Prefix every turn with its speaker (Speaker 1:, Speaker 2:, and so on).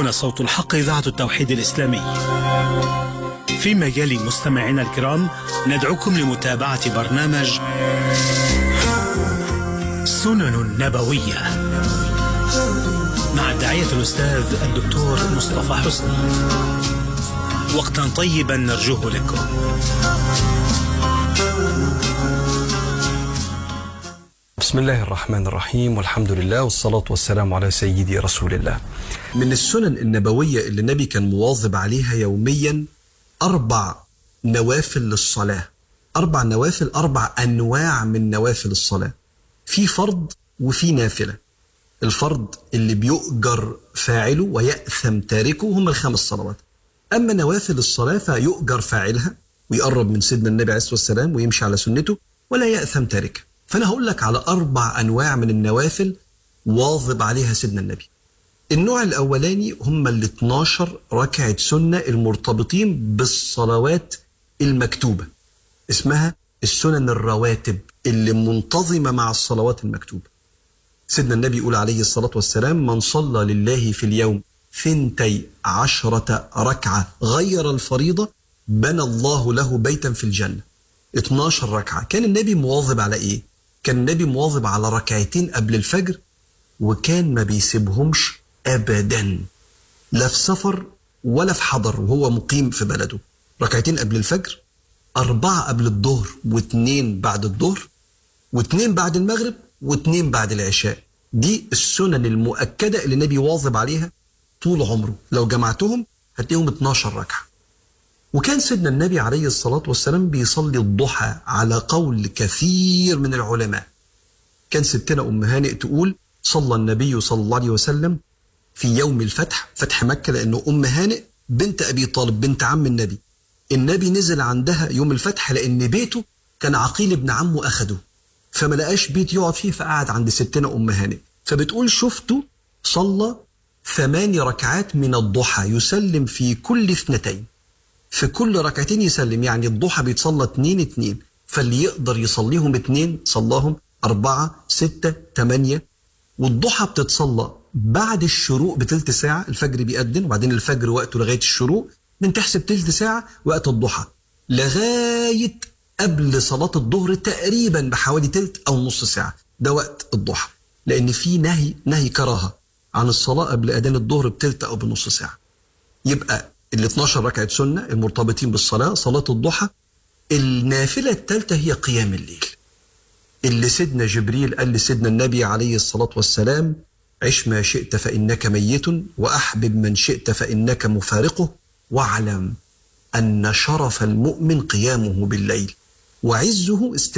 Speaker 1: هنا صوت الحق إذاعة التوحيد الإسلامي في مجال مستمعينا الكرام ندعوكم لمتابعة برنامج سنن نبوية مع الداعية الأستاذ الدكتور مصطفى حسني وقتا طيبا نرجوه لكم
Speaker 2: بسم الله الرحمن الرحيم والحمد لله والصلاة والسلام على سيدي رسول الله من السنن النبوية اللي النبي كان مواظب عليها يوميا أربع نوافل للصلاة أربع نوافل أربع أنواع من نوافل الصلاة في فرض وفي نافلة الفرض اللي بيؤجر فاعله ويأثم تاركه هم الخمس صلوات أما نوافل الصلاة فيؤجر فاعلها ويقرب من سيدنا النبي عليه الصلاة والسلام ويمشي على سنته ولا يأثم تاركها فأنا هقول لك على أربع أنواع من النوافل واظب عليها سيدنا النبي النوع الأولاني هم ال 12 ركعة سنة المرتبطين بالصلوات المكتوبة اسمها السنن الرواتب اللي منتظمة مع الصلوات المكتوبة سيدنا النبي يقول عليه الصلاة والسلام من صلى لله في اليوم ثنتي عشرة ركعة غير الفريضة بنى الله له بيتا في الجنة 12 ركعة كان النبي مواظب على إيه؟ كان النبي مواظب على ركعتين قبل الفجر وكان ما بيسيبهمش أبدا لا في سفر ولا في حضر وهو مقيم في بلده ركعتين قبل الفجر أربعة قبل الظهر واثنين بعد الظهر واثنين بعد المغرب واثنين بعد العشاء دي السنن المؤكدة اللي النبي واظب عليها طول عمره لو جمعتهم هتلاقيهم 12 ركعة وكان سيدنا النبي عليه الصلاة والسلام بيصلي الضحى على قول كثير من العلماء كان ستنا أم هانئ تقول صلى النبي صلى الله عليه وسلم في يوم الفتح فتح مكة لأنه أم هانئ بنت أبي طالب بنت عم النبي النبي نزل عندها يوم الفتح لأن بيته كان عقيل ابن عمه أخده فما لقاش بيت يقعد فيه فقعد عند ستنا أم هانئ فبتقول شفته صلى ثماني ركعات من الضحى يسلم في كل اثنتين في كل ركعتين يسلم يعني الضحى بيتصلى اتنين اتنين فاللي يقدر يصليهم اتنين صلاهم أربعة ستة تمانية والضحى بتتصلى بعد الشروق بتلت ساعة الفجر بيأذن وبعدين الفجر وقته لغاية الشروق من تحسب تلت ساعة وقت الضحى لغاية قبل صلاة الظهر تقريبا بحوالي تلت أو نص ساعة ده وقت الضحى لأن في نهي نهي كراهة عن الصلاة قبل أذان الظهر بتلت أو بنص ساعة يبقى ال 12 ركعة سنة المرتبطين بالصلاة صلاة الضحى النافلة الثالثة هي قيام الليل اللي سيدنا جبريل قال لسيدنا النبي عليه الصلاة والسلام عش ما شئت فإنك ميت وأحبب من شئت فإنك مفارقه واعلم أن شرف المؤمن قيامه بالليل وعزه